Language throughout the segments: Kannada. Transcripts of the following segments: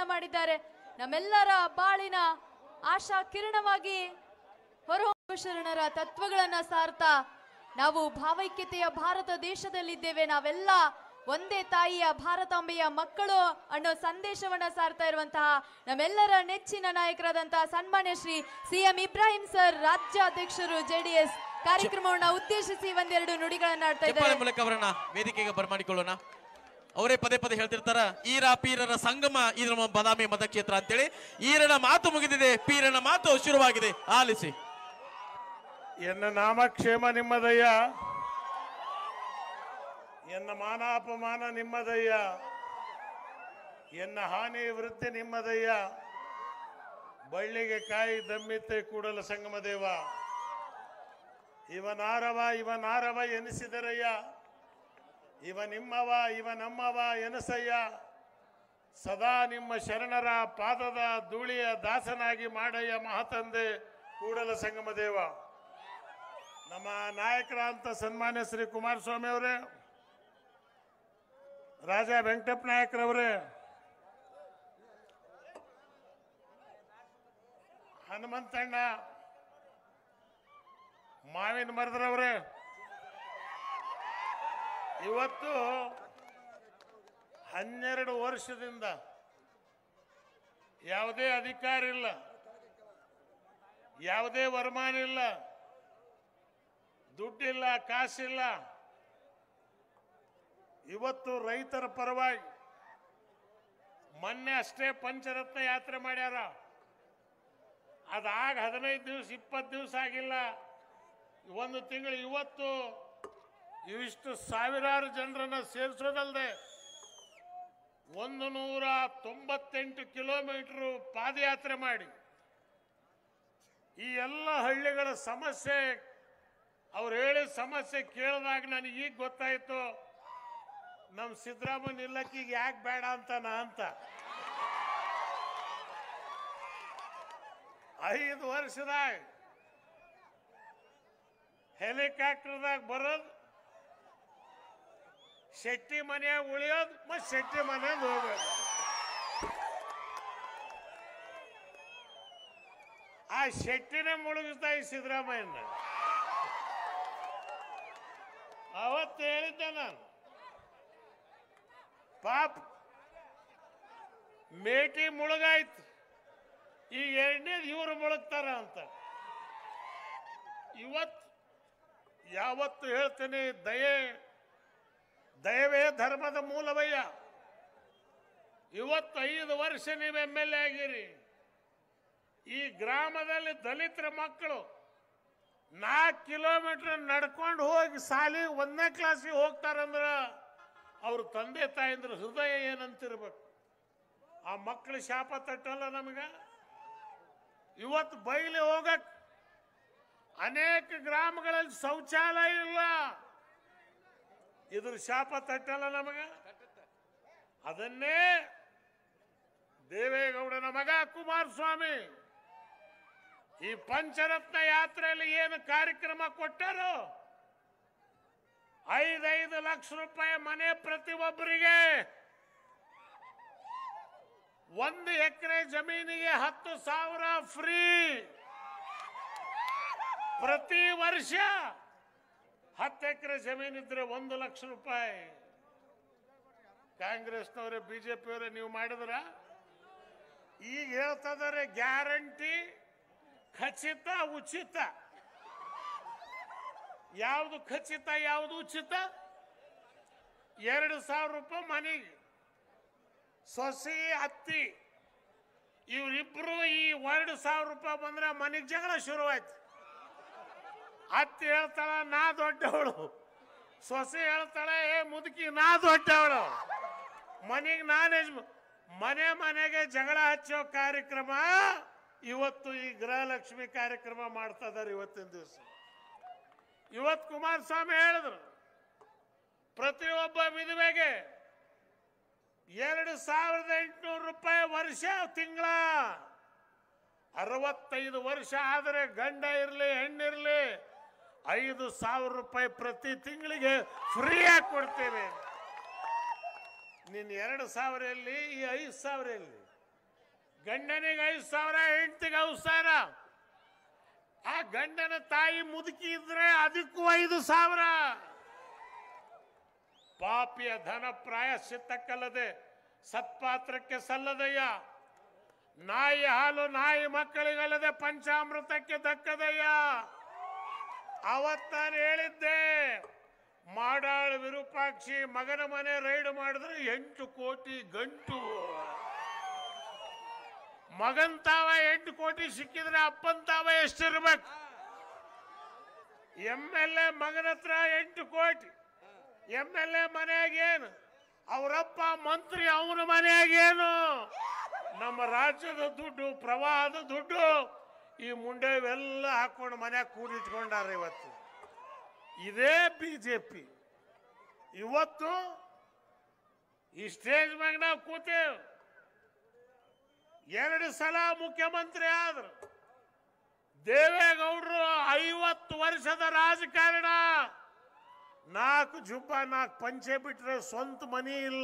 ಸಾಧನೆಯನ್ನ ಮಾಡಿದ್ದಾರೆ ನಮ್ಮೆಲ್ಲರ ಬಾಳಿನ ಆಶಾ ಕಿರಣವಾಗಿ ಹೊರಹೊಮ್ಮುವ ಶರಣರ ತತ್ವಗಳನ್ನ ಸಾರ್ತಾ ನಾವು ಭಾವೈಕ್ಯತೆಯ ಭಾರತ ದೇಶದಲ್ಲಿದ್ದೇವೆ ನಾವೆಲ್ಲ ಒಂದೇ ತಾಯಿಯ ಭಾರತಾಂಬೆಯ ಮಕ್ಕಳು ಅನ್ನೋ ಸಂದೇಶವನ್ನ ಸಾರ್ತಾ ಇರುವಂತಹ ನಮ್ಮೆಲ್ಲರ ನೆಚ್ಚಿನ ನಾಯಕರಾದಂತಹ ಸನ್ಮಾನ್ಯ ಶ್ರೀ ಸಿಎಂ ಇಬ್ರಾಹಿಂ ಸರ್ ರಾಜ್ಯಾಧ್ಯಕ್ಷರು ಜೆಡಿಎಸ್ ಕಾರ್ಯಕ್ರಮವನ್ನ ಉದ್ದೇಶಿಸಿ ಒಂದೆರಡು ನುಡಿಗಳನ್ನ ಆಡ್ತಾ ಚಪ್ಪಾಳೆ ಇದ್ದಾರೆ ಮೂಲಕ ಅವರನ್ನ ವೇದಿಕೆಗೆ ಬರಮಾಡಿಕೊಳ್ಳೋಣ ಅವರೇ ಪದೇ ಪದೇ ಹೇಳ್ತಿರ್ತಾರ ಈರ ಪೀರರ ಸಂಗಮ ಇದು ನಮ್ಮ ಬದಾಮಿ ಮತಕ್ಷೇತ್ರ ಅಂತೇಳಿ ಈರನ ಮಾತು ಮುಗಿದಿದೆ ಪೀರನ ಮಾತು ಶುರುವಾಗಿದೆ ಆಲಿಸಿ ಎನ್ನ ನಾಮಕ್ಷೇಮ ನಿಮ್ಮದಯ್ಯ ಎನ್ನ ಮಾನಾಪಮಾನ ನಿಮ್ಮದಯ್ಯ ಎನ್ನ ಹಾನಿ ವೃತ್ತಿ ನಿಮ್ಮದಯ್ಯ ಬಳ್ಳಿಗೆ ಕಾಯಿ ದಮ್ಮಿತ್ತೆ ಕೂಡಲ ಸಂಗಮ ದೇವ ಇವನಾರವ ಇವನಾರವ ಎನಿಸಿದರಯ್ಯ ಇವ ನಿಮ್ಮವ ಇವ ನಮ್ಮವ ಎನಸಯ್ಯ ಸದಾ ನಿಮ್ಮ ಶರಣರ ಪಾದದ ಧೂಳಿಯ ದಾಸನಾಗಿ ಮಾಡಯ್ಯ ಮಹಾತಂದೆ ಕೂಡಲ ಸಂಗಮ ದೇವ ನಮ್ಮ ನಾಯಕರಾದಂಥ ಸನ್ಮಾನ್ಯ ಶ್ರೀ ಕುಮಾರಸ್ವಾಮಿ ಅವರೇ ರಾಜ ವೆಂಕಟಪ್ಪ ನಾಯಕರವರೇ ಹನುಮಂತಣ್ಣ ಮಾವಿನ ಮರದ್ರವ್ರೆ ಇವತ್ತು ಹನ್ನೆರಡು ವರ್ಷದಿಂದ ಯಾವುದೇ ಅಧಿಕಾರ ಇಲ್ಲ ಯಾವುದೇ ವರಮಾನ ಇಲ್ಲ ದುಡ್ಡಿಲ್ಲ ಕಾಸಿಲ್ಲ ಇವತ್ತು ರೈತರ ಪರವಾಗಿ ಮೊನ್ನೆ ಅಷ್ಟೇ ಪಂಚರತ್ನ ಯಾತ್ರೆ ಮಾಡ್ಯಾರ ಅದಾಗ ಹದಿನೈದು ದಿವಸ ಇಪ್ಪತ್ತು ದಿವಸ ಆಗಿಲ್ಲ ಒಂದು ತಿಂಗಳು ಇವತ್ತು ಇವಿಷ್ಟು ಸಾವಿರಾರು ಜನರನ್ನ ಸೇರಿಸೋದಲ್ಲದೆ ಒಂದು ನೂರ ತೊಂಬತ್ತೆಂಟು ಕಿಲೋಮೀಟರ್ ಪಾದಯಾತ್ರೆ ಮಾಡಿ ಈ ಎಲ್ಲ ಹಳ್ಳಿಗಳ ಸಮಸ್ಯೆ ಅವ್ರು ಹೇಳಿದ ಸಮಸ್ಯೆ ಕೇಳಿದಾಗ ನನಗೆ ಈಗ ಗೊತ್ತಾಯ್ತು ನಮ್ಮ ಸಿದ್ದರಾಮಯ್ಯ ನಿಲ್ಲಕ್ಕೀಗ ಯಾಕೆ ಬೇಡ ಅಂತ ನಾ ಅಂತ ಐದು ವರ್ಷದಾಗ ಹೆಲಿಕಾಪ್ಟರ್ದಾಗ ಬರೋದು ಶೆಟ್ಟಿ ಮನೆಯಾಗ ಉಳಿಯೋದು ಮತ್ತೆ ಶೆಟ್ಟಿ ಮನೆಯಿಂದ ಹೋಗೋದು ಆ ಶೆಟ್ಟಿನೇ ಮುಳುಗಿಸ್ತಾ ಈ ಸಿದ್ದರಾಮಯ್ಯನ ಅವತ್ತು ಹೇಳಿದ್ದೆ ನಾನು ಪಾಪ ಮೇಟಿ ಮುಳುಗಾಯ್ತು ಈಗ ಎರಡನೇದು ಇವರು ಮುಳುಗ್ತಾರ ಅಂತ ಇವತ್ತು ಯಾವತ್ತು ಹೇಳ್ತೇನೆ ದಯೆ ದಯವೇ ಧರ್ಮದ ಮೂಲವಯ್ಯ ಇವತ್ತು ಐದು ವರ್ಷ ನೀವು ಎಮ್ ಎಲ್ ಎ ಆಗಿರಿ ಈ ಗ್ರಾಮದಲ್ಲಿ ದಲಿತರ ಮಕ್ಕಳು ನಾಲ್ಕು ಕಿಲೋಮೀಟರ್ ನಡ್ಕೊಂಡು ಹೋಗಿ ಸಾಲಿ ಒಂದನೇ ಕ್ಲಾಸಿಗೆ ಹೋಗ್ತಾರಂದ್ರ ಅವ್ರ ತಂದೆ ತಾಯಂದ್ರ ಹೃದಯ ಏನಂತಿರ್ಬೇಕು ಆ ಮಕ್ಕಳ ಶಾಪ ತಟ್ಟಲ್ಲ ನಮಗ ಇವತ್ತು ಬೈಲಿ ಹೋಗಕ್ ಅನೇಕ ಗ್ರಾಮಗಳಲ್ಲಿ ಶೌಚಾಲಯ ಇಲ್ಲ ಇದ್ರ ಶಾಪ ತಟ್ಟಲ್ಲ ನಮಗ ಅದನ್ನೇ ದೇವೇಗೌಡನ ಮಗ ಕುಮಾರಸ್ವಾಮಿ ಈ ಪಂಚರತ್ನ ಯಾತ್ರೆಯಲ್ಲಿ ಏನು ಕಾರ್ಯಕ್ರಮ ಕೊಟ್ಟರು ಐದೈದು ಲಕ್ಷ ರೂಪಾಯಿ ಮನೆ ಪ್ರತಿಯೊಬ್ಬರಿಗೆ ಒಂದು ಎಕರೆ ಜಮೀನಿಗೆ ಹತ್ತು ಸಾವಿರ ಫ್ರೀ ಪ್ರತಿ ವರ್ಷ ಹತ್ತು ಎಕರೆ ಜಮೀನಿದ್ರೆ ಒಂದು ಲಕ್ಷ ರೂಪಾಯಿ ಕಾಂಗ್ರೆಸ್ನವರೇ ಬಿಜೆಪಿಯವರೇ ನೀವು ಮಾಡಿದ್ರ ಈಗ ಹೇಳ್ತಿದ್ದಾರೆ ಗ್ಯಾರಂಟಿ ಖಚಿತ ಉಚಿತ ಯಾವುದು ಖಚಿತ ಯಾವುದು ಉಚಿತ ಎರಡು ಸಾವಿರ ರೂಪಾಯಿ ಮನೆಗೆ ಸೊಸಿ ಅತ್ತಿ ಇವರಿಬ್ರು ಈ ಎರಡು ಸಾವಿರ ರೂಪಾಯಿ ಬಂದ್ರೆ ಮನೆಗೆ ಜಗಳ ಶುರುವಾಯ್ತು ಅತ್ತಿ ಹೇಳ್ತಾಳ ನಾ ದೊಡ್ಡವಳು ಸೊಸೆ ಹೇಳ್ತಾಳೆ ಏ ಮುದುಕಿ ನಾ ದೊಡ್ಡವಳು ಮನೆಗೆ ನಾನ್ ಯಜಮ ಮನೆ ಮನೆಗೆ ಜಗಳ ಹಚ್ಚೋ ಕಾರ್ಯಕ್ರಮ ಇವತ್ತು ಈ ಗೃಹಲಕ್ಷ್ಮಿ ಕಾರ್ಯಕ್ರಮ ಮಾಡ್ತಾ ಇದಾರೆ ಇವತ್ತಿನ ದಿವಸ ಇವತ್ತು ಕುಮಾರಸ್ವಾಮಿ ಹೇಳಿದ್ರು ಪ್ರತಿಯೊಬ್ಬ ವಿಧವೆಗೆ ಎರಡು ಸಾವಿರದ ಎಂಟುನೂರು ರೂಪಾಯಿ ವರ್ಷ ತಿಂಗಳ ಅರವತ್ತೈದು ವರ್ಷ ಆದರೆ ಗಂಡ ಇರಲಿ ಹೆಣ್ಣಿರಲಿ ಐದು ಸಾವಿರ ರೂಪಾಯಿ ಪ್ರತಿ ತಿಂಗಳಿಗೆ ಫ್ರೀಯಾಗಿ ಕೊಡ್ತೇವೆ ನೀನು ಎರಡು ಸಾವಿರ ಎಲ್ಲಿ ಈ ಐದು ಸಾವಿರ ಎಲ್ಲಿ ಗಂಡನಿಗೆ ಐದು ಸಾವಿರ ಹೆಂಡತಿಗೆ ಐದು ಸಾವಿರ ಆ ಗಂಡನ ತಾಯಿ ಮುದುಕಿ ಇದ್ರೆ ಅದಕ್ಕೂ ಐದು ಸಾವಿರ ಪಾಪಿಯ ಧನ ಪ್ರಾಯಶ್ಚಿತ್ತಕ್ಕಲ್ಲದೆ ಸತ್ಪಾತ್ರಕ್ಕೆ ಸಲ್ಲದಯ್ಯ ನಾಯಿ ಹಾಲು ನಾಯಿ ಮಕ್ಕಳಿಗಲ್ಲದೆ ಪಂಚಾಮೃತಕ್ಕೆ ದಕ್ಕದಯ್ಯ ಅವತ್ ನಾನು ಹೇಳಿದ್ದೆ ಮಾಡಾಳು ವಿರೂಪಾಕ್ಷಿ ಮಗನ ಮನೆ ರೈಡ್ ಮಾಡಿದ್ರೆ ಎಂಟು ಕೋಟಿ ಗಂಟು ಮಗನ್ ತಾವ ಎಂಟು ಕೋಟಿ ಸಿಕ್ಕಿದ್ರೆ ಅಪ್ಪನ್ ತಾವ ಎಷ್ಟಿರ್ಬೇಕು ಎಂ ಎಲ್ ಎ ಮಗನ ಹತ್ರ ಎಂಟು ಕೋಟಿ ಎಂ ಎಲ್ ಎ ಮನೆಯಾಗ ಏನು ಅವರಪ್ಪ ಮಂತ್ರಿ ಅವನ ಮನೆಯಾಗ ಏನು ನಮ್ಮ ರಾಜ್ಯದ ದುಡ್ಡು ಪ್ರವಾಹದ ದುಡ್ಡು ಈ ಮುಂಡೆವೆಲ್ಲ ಹಾಕೊಂಡು ಮನ್ಯಾಗ ಕೂಡಿಟ್ಕೊಂಡಾರ ಇವತ್ತು ಇದೇ ಬಿಜೆಪಿ ಇವತ್ತು ಈ ಸ್ಟೇಜ್ ಮ್ಯಾಗ ನಾವು ಕೂತೇವ್ ಎರಡು ಸಲ ಮುಖ್ಯಮಂತ್ರಿ ಆದ್ರು ದೇವೇಗೌಡರು ಐವತ್ತು ವರ್ಷದ ರಾಜಕಾರಣ ನಾಲ್ಕು ಜುಬ್ಬ ನಾಲ್ಕು ಪಂಚೆ ಬಿಟ್ರೆ ಸ್ವಂತ ಮನಿ ಇಲ್ಲ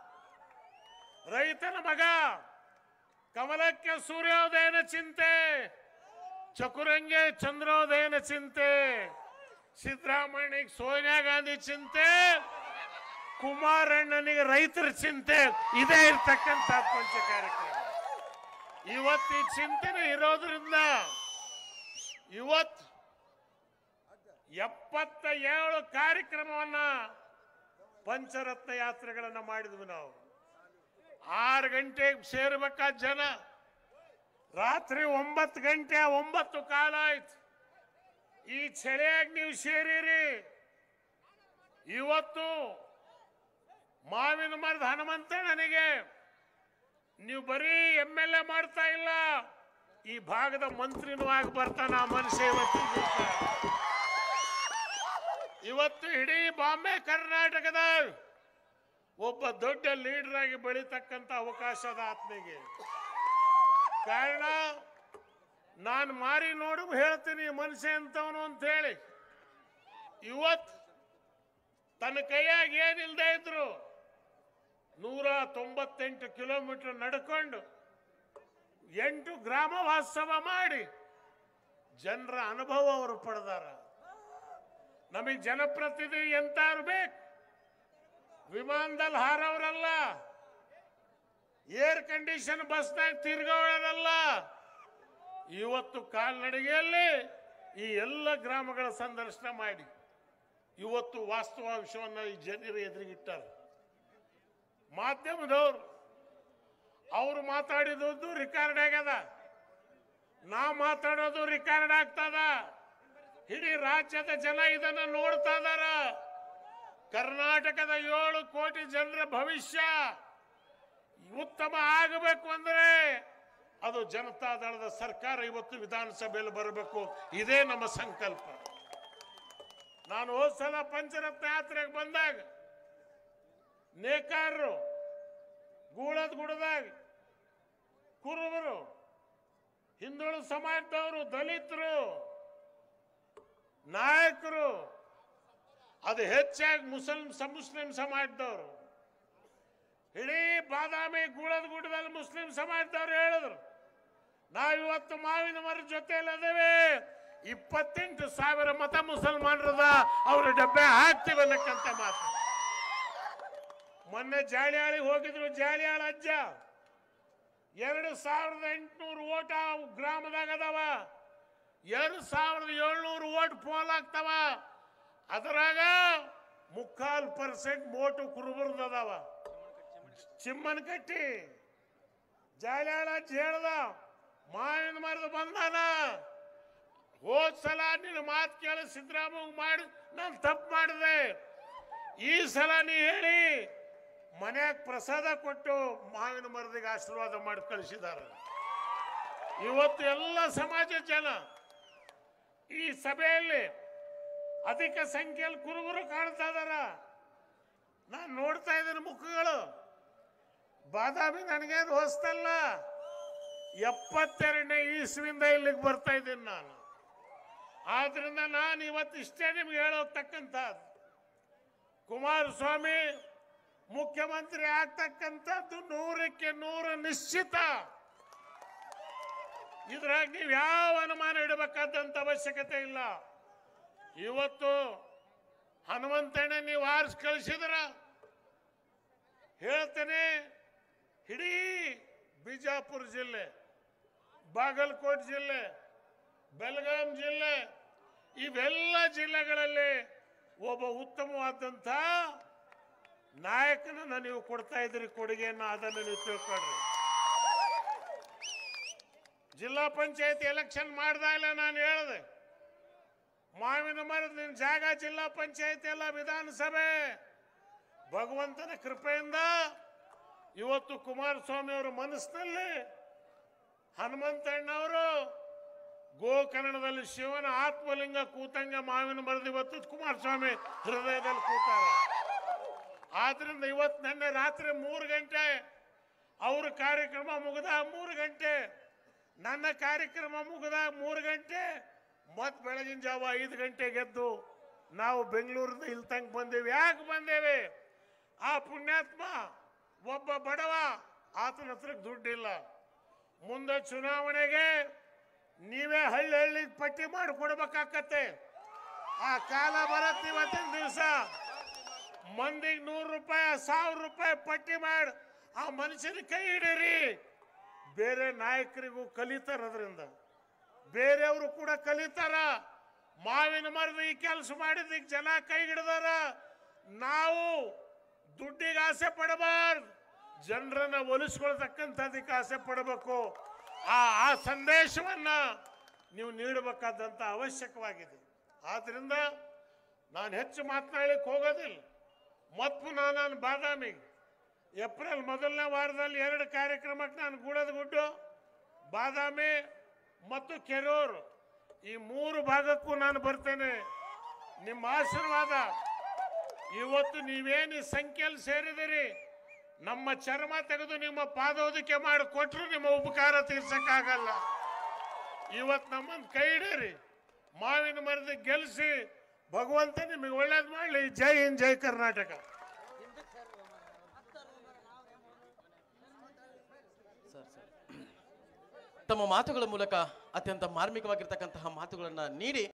ರೈತನ ಮಗ ಕಮಲಕ್ಕೆ ಸೂರ್ಯೋದಯನ ಚಿಂತೆ ಚಕುರಂಗೆ ಚಂದ್ರೋದಯನ ಚಿಂತೆ ಸಿದ್ದರಾಮಯ್ಯನಿಗೆ ಸೋನಿಯಾ ಗಾಂಧಿ ಚಿಂತೆ ಕುಮಾರಣ್ಣನಿಗೆ ರೈತರ ಚಿಂತೆ ಇದೇ ಇರ್ತಕ್ಕಂಥ ಪಂಚ ಕಾರ್ಯಕ್ರಮ ಇವತ್ತು ಈ ಚಿಂತನೆ ಇರೋದ್ರಿಂದ ಇವತ್ತು ಎಪ್ಪತ್ತ ಏಳು ಕಾರ್ಯಕ್ರಮವನ್ನ ಪಂಚರತ್ನ ಯಾತ್ರೆಗಳನ್ನ ಮಾಡಿದ್ವಿ ನಾವು ಆರು ಗಂಟೆಗೆ ಸೇರ್ಬೇಕಾದ ಜನ ರಾತ್ರಿ ಒಂಬತ್ತು ಗಂಟೆ ಒಂಬತ್ತು ಕಾಲ ಆಯ್ತು ಈ ಚಳಿಯಾಗ ನೀವು ಸೇರಿರಿ ಇವತ್ತು ಮಾವಿನ ಮರದ ಹನುಮಂತಣ್ಣನಿಗೆ ನೀವು ಬರೀ ಎಮ್ ಎಲ್ ಎ ಮಾಡ್ತಾ ಇಲ್ಲ ಈ ಭಾಗದ ಮಂತ್ರಿನೂ ಆಗಿ ಬರ್ತಾನ ಆ ಮನುಷ್ಯ ಇವತ್ತು ಇವತ್ತು ಇಡೀ ಬಾಂಬೆ ಕರ್ನಾಟಕದ ಒಬ್ಬ ದೊಡ್ಡ ಲೀಡರ್ ಆಗಿ ಬೆಳೀತಕ್ಕಂಥ ಅವಕಾಶದ ಆತ್ಮಿಗೆ ಕಾರಣ ನಾನು ಮಾರಿ ನೋಡು ಹೇಳ್ತೀನಿ ಈ ಮನುಷ್ಯ ಎಂತವನು ಅಂತ ಹೇಳಿ ಇವತ್ತು ತನ್ನ ಕೈಯಾಗ ಏನಿಲ್ದೇ ಇದ್ರು ನೂರ ತೊಂಬತ್ತೆಂಟು ಕಿಲೋಮೀಟರ್ ನಡ್ಕೊಂಡು ಎಂಟು ಗ್ರಾಮ ವಾಸ್ತವ ಮಾಡಿ ಜನರ ಅನುಭವ ಅವರು ಪಡೆದಾರ ನಮಗೆ ಜನಪ್ರತಿನಿಧಿ ಎಂತಾರು ಬೇಕು ವಿಮಾನದಲ್ಲಿ ಹಾರವರಲ್ಲ ಏರ್ ಕಂಡೀಷನ್ ಬಸ್ನಾಗ ತಿರ್ಗೋಳದಲ್ಲ ಇವತ್ತು ಕಾಲ್ನಡಿಗೆಯಲ್ಲಿ ಈ ಎಲ್ಲ ಗ್ರಾಮಗಳ ಸಂದರ್ಶನ ಮಾಡಿ ಇವತ್ತು ವಾಸ್ತವಾಂಶವನ್ನ ಈ ಜನರ ಎದುರಿಗಿಟ್ಟಾರ ಮಾಧ್ಯಮದವ್ರು ಅವ್ರು ಮಾತಾಡಿದ್ದು ರಿಕಾರ್ಡ್ ಆಗ್ಯದ ನಾ ಮಾತಾಡೋದು ರಿಕಾರ್ಡ್ ಆಗ್ತದ ಇಡೀ ರಾಜ್ಯದ ಜನ ಇದನ್ನ ನೋಡ್ತಾ ಇದಾರ ಕರ್ನಾಟಕದ ಏಳು ಕೋಟಿ ಜನರ ಭವಿಷ್ಯ ಉತ್ತಮ ಆಗಬೇಕು ಅಂದ್ರೆ ಅದು ಜನತಾ ದಳದ ಸರ್ಕಾರ ಇವತ್ತು ವಿಧಾನಸಭೆಯಲ್ಲಿ ಬರಬೇಕು ಇದೇ ನಮ್ಮ ಸಂಕಲ್ಪ ನಾನು ಹೋದ ಸಲ ಪಂಚರತ್ನ ಯಾತ್ರೆಗೆ ಬಂದಾಗ ನೇಕಾರರು ಗೂಳದ ಗುಡದಾಗ ಕುರುಬರು ಹಿಂದುಳಿದ ಸಮಾಜದವರು ದಲಿತರು ನಾಯಕರು ಅದು ಹೆಚ್ಚಾಗಿ ಮುಸಲ್ಮ್ ಮುಸ್ಲಿಂ ಸಮಾಜದವರು ಇಡೀ ಬಾದಾಮಿ ಗೂಳದ ಗುಡ್ಡದಲ್ಲಿ ಮುಸ್ಲಿಂ ಸಮಾಜದವ್ರು ಹೇಳಿದ್ರು ನಾವಿವತ್ತು ಮಾವಿನ ಮರದ ಜೊತೆಯಲ್ಲಿ ಅದೇವೆ ಇಪ್ಪತ್ತೆಂಟು ಸಾವಿರ ಮತ ಮುಸಲ್ಮಾನರದ ಅವ್ರ ಡಬ್ಬೆ ಹಾಕ್ತೀವಿ ಅನ್ನಕ್ಕಂತ ಮಾತು ಮೊನ್ನೆ ಜಾಳಿಯಾಳಿಗೆ ಹೋಗಿದ್ರು ಜಾಳಿಯಾಳ ಅಜ್ಜ ಎರಡು ಸಾವಿರದ ಎಂಟುನೂರು ಓಟ್ ಆ ಗ್ರಾಮದಾಗ ಅದಾವ ಎರಡು ಸಾವಿರದ ಏಳ್ನೂರು ಓಟ್ ಪೋಲ್ ಆಗ್ತಾವ ಅದರಾಗ ಮುಕ್ಕಾಲ್ ಪರ್ಸೆಂಟ್ ಓಟು ಕುರುಬರ್ದು ಅದಾವ ಚಿಮ್ಮನ್ ಕಟ್ಟಿ ಜಾಳ್ಯಾಳ ಅಜ್ಜ ಹೇಳ್ದ ಮಾವಿನ ಮರದ ಬಂದಾನ ಹೋದ್ ಸಲ ನಿನ್ನ ಮಾತು ಕೇಳಿ ಸಿದ್ದರಾಮಯ್ಯ ಮಾಡಿ ನಾನು ತಪ್ಪು ಮಾಡಿದೆ ಈ ಸಲ ನೀ ಹೇಳಿ ಮನ್ಯಾಗ ಪ್ರಸಾದ ಕೊಟ್ಟು ಮಾವಿನ ಮರದಿಗೆ ಆಶೀರ್ವಾದ ಮಾಡಿ ಕಳಿಸಿದ್ದಾರೆ ಇವತ್ತು ಎಲ್ಲ ಸಮಾಜ ಜನ ಈ ಸಭೆಯಲ್ಲಿ ಅಧಿಕ ಸಂಖ್ಯೆಯಲ್ಲಿ ಕುರುಬರು ಕಾಣ್ತಾ ಇದಾರ ನಾನು ನೋಡ್ತಾ ಇದ್ದೀನಿ ಮುಖಗಳು ಬಾದಾಮಿ ನನಗೇನು ಹೊಸ್ತಲ್ಲ ಎಪ್ಪತ್ತೆರಡನೇ ಈಸ್ವಿಂದ ಇಲ್ಲಿಗೆ ಬರ್ತಾ ಇದ್ದೀನಿ ನಾನು ಆದ್ರಿಂದ ನಾನು ಇವತ್ತು ಇಷ್ಟೇ ನಿಮ್ಗೆ ಹೇಳೋಗ್ತಕ್ಕಂಥದ್ದು ಕುಮಾರಸ್ವಾಮಿ ಮುಖ್ಯಮಂತ್ರಿ ಆಗ್ತಕ್ಕಂಥದ್ದು ನೂರಕ್ಕೆ ನೂರು ನಿಶ್ಚಿತ ಇದ್ರಾಗ ನೀವು ಯಾವ ಅನುಮಾನ ಇಡಬೇಕಾದಂತ ಅವಶ್ಯಕತೆ ಇಲ್ಲ ಇವತ್ತು ಹನುಮಂತಣ್ಣ ನೀವು ಆರಿಸಿ ಕಳಿಸಿದ್ರ ಹೇಳ್ತೇನೆ ಇಡೀ ಬಿಜಾಪುರ ಜಿಲ್ಲೆ ಬಾಗಲಕೋಟೆ ಜಿಲ್ಲೆ ಬೆಳಗಾಂ ಜಿಲ್ಲೆ ಇವೆಲ್ಲ ಜಿಲ್ಲೆಗಳಲ್ಲಿ ಒಬ್ಬ ಉತ್ತಮವಾದಂಥ ನಾಯಕನನ್ನ ನೀವು ಕೊಡ್ತಾ ಇದ್ರಿ ಕೊಡುಗೆಯನ್ನು ಅದನ್ನು ನೀವು ತಿಳ್ಕೊಳ್ರಿ ಜಿಲ್ಲಾ ಪಂಚಾಯತ್ ಎಲೆಕ್ಷನ್ ಮಾಡ್ದಾಗಲೇ ನಾನು ಹೇಳಿದೆ ಮಾವಿನ ಮರದ ನಿನ್ನ ಜಾಗ ಜಿಲ್ಲಾ ಪಂಚಾಯತ್ ಎಲ್ಲ ವಿಧಾನಸಭೆ ಭಗವಂತನ ಕೃಪೆಯಿಂದ ಇವತ್ತು ಕುಮಾರಸ್ವಾಮಿ ಅವರ ಮನಸ್ಸಿನಲ್ಲಿ ಹನುಮಂತಣ್ಣವರು ಗೋಕರ್ಣದಲ್ಲಿ ಶಿವನ ಆತ್ಮಲಿಂಗ ಕೂತಂಗ ಮಾವಿನ ಮರದ ಇವತ್ತು ಕುಮಾರಸ್ವಾಮಿ ಹೃದಯದಲ್ಲಿ ಕೂತಾರ ಆದ್ರಿಂದ ಇವತ್ತು ನಿನ್ನೆ ರಾತ್ರಿ ಮೂರು ಗಂಟೆ ಅವ್ರ ಕಾರ್ಯಕ್ರಮ ಮುಗಿದ ಮೂರು ಗಂಟೆ ನನ್ನ ಕಾರ್ಯಕ್ರಮ ಮುಗಿದ ಮೂರು ಗಂಟೆ ಮತ್ ಬೆಳಗಿನ ಜಾವ ಐದು ಗಂಟೆಗೆ ಎದ್ದು ನಾವು ಬೆಂಗಳೂರಿಂದ ಇಲ್ಲಿ ತನಕ ಬಂದೇವಿ ಯಾಕೆ ಬಂದೇವೆ ಆ ಪುಣ್ಯಾತ್ಮ ಒಬ್ಬ ಬಡವ ಆತನ ಹತ್ರ ದುಡ್ಡಿಲ್ಲ ಮುಂದೆ ಚುನಾವಣೆಗೆ ನೀವೇ ಹಳ್ಳಿ ಹಳ್ಳಿಗೆ ಪಟ್ಟಿ ಮಾಡಿ ಕೊಡ್ಬೇಕಾಕತ್ತೆ ಆ ಕಾಲ ಬರತ್ತೆ ಇವತ್ತಿನ ದಿವಸ ಮಂದಿಗೆ ನೂರು ರೂಪಾಯಿ ಸಾವಿರ ರೂಪಾಯಿ ಪಟ್ಟಿ ಮಾಡಿ ಆ ಮನುಷ್ಯನ ಕೈ ಹಿಡೀರಿ ಬೇರೆ ನಾಯಕರಿಗೂ ಕಲಿತಾರ ಅದರಿಂದ ಬೇರೆಯವರು ಕೂಡ ಕಲಿತಾರ ಮಾವಿನ ಮರದ ಈ ಕೆಲಸ ಮಾಡಿದ್ದಕ್ಕೆ ಜನ ಕೈ ಹಿಡ್ದಾರ ನಾವು ದುಡ್ಡಿಗೆ ಆಸೆ ಪಡಬಾರ್ದು ಜನರನ್ನ ಒಲಿಸ್ಕೊಳ್ತಕ್ಕಂಥದ್ದಕ್ಕೆ ಆಸೆ ಪಡಬೇಕು ಆ ಆ ಸಂದೇಶವನ್ನ ನೀವು ನೀಡಬೇಕಾದಂಥ ಅವಶ್ಯಕವಾಗಿದೆ ಆದ್ರಿಂದ ನಾನು ಹೆಚ್ಚು ಮಾತನಾಡಲಿಕ್ಕೆ ಹೋಗೋದಿಲ್ಲ ಮತ್ತು ಪುನಃ ನಾನು ಬಾದಾಮಿಗೆ ಏಪ್ರಿಲ್ ಮೊದಲನೇ ವಾರದಲ್ಲಿ ಎರಡು ಕಾರ್ಯಕ್ರಮಕ್ಕೆ ನಾನು ಗೂಡದ ಗುಡ್ಡು ಬಾದಾಮಿ ಮತ್ತು ಕೆರೂರು ಈ ಮೂರು ಭಾಗಕ್ಕೂ ನಾನು ಬರ್ತೇನೆ ನಿಮ್ಮ ಆಶೀರ್ವಾದ ಇವತ್ತು ನೀವೇನು ಈ ಸಂಖ್ಯೆಯಲ್ಲಿ ಸೇರಿದಿರಿ ನಮ್ಮ ಚರ್ಮ ತೆಗೆದು ನಿಮ್ಮ ಪಾದೋದಿಕೆ ಮಾಡಿ ಕೊಟ್ಟರು ನಿಮ್ಮ ಉಪಕಾರ ತೀರ್ಸಕ್ಕಾಗಲ್ಲ ಇವತ್ತು ನಮ್ಮನ್ನು ಕೈ ಹಿಡೀರಿ ಮಾವಿನ ಮರದ ಗೆಲ್ಲಿಸಿ ಭಗವಂತ ನಿಮಗೆ ಒಳ್ಳೇದು ಮಾಡಲಿ ಜೈ ಹಿಂದ್ ಜೈ ಕರ್ನಾಟಕ ತಮ್ಮ ಮಾತುಗಳ ಮೂಲಕ ಅತ್ಯಂತ ಮಾರ್ಮಿಕವಾಗಿರ್ತಕ್ಕಂತಹ ಮಾತುಗಳನ್ನ ನೀಡಿ